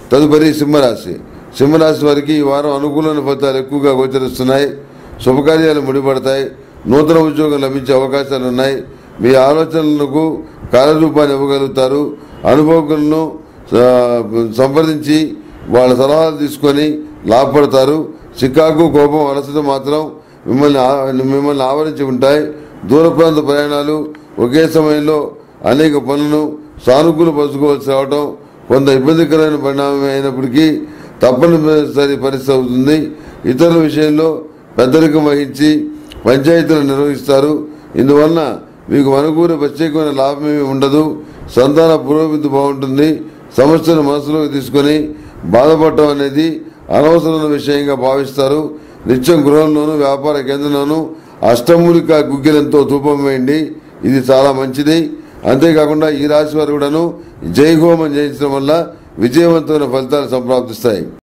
తదుపరి సింహరాశి సింహరాశి వారికి ఈ వారం అనుకూలమైన ఫలితాలు ఎక్కువగా గోచరిస్తున్నాయి శుభకార్యాలు ముడిపడతాయి నూతన ఉద్యోగం లభించే అవకాశాలు ఉన్నాయి మీ ఆలోచనలకు కార్యరూపాన్ని ఇవ్వగలుగుతారు అనుభవకులను ఆ, సంప్రదించి వాళ్ళ సలహాలు తీసుకొని లాభపడతారు చికాకు కోపం అలసట మాత్రం మిమ్మల్ని ఆ- మిమ్మల్ని ఆవరించి ఉంటాయి దూర ప్రాంత ప్రయాణాలు ఒకే సమయంలో అనేక పనులను సానుకూల పరుచుకోవాల్సి రావడం కొంత ఇబ్బందికరమైన పరిణామం అయినప్పటికీ తప్పనిసరి పరిస్థితి అవుతుంది ఇతరుల విషయంలో పెద్దరికం వహించి పంచాయతీలు నిర్వహిస్తారు ఇందువలన మీకు అనుకూల ప్రత్యేకమైన లాభం ఏమీ ఉండదు సంతాన పురోభివృద్ధి బాగుంటుంది సమస్యను మనసులోకి తీసుకొని బాధపడటం అనేది అనవసరమైన విషయంగా భావిస్తారు నిత్యం గృహంలోనూ వ్యాపార కేంద్రంలోనూ అష్టమూలిక గుగ్గిలంతో ధూపం వేయండి ఇది చాలా మంచిది అంతేకాకుండా ఈ రాశి వారు కూడాను జై హోమం చేయించడం వల్ల విజయవంతమైన ఫలితాలు సంప్రాప్తిస్తాయి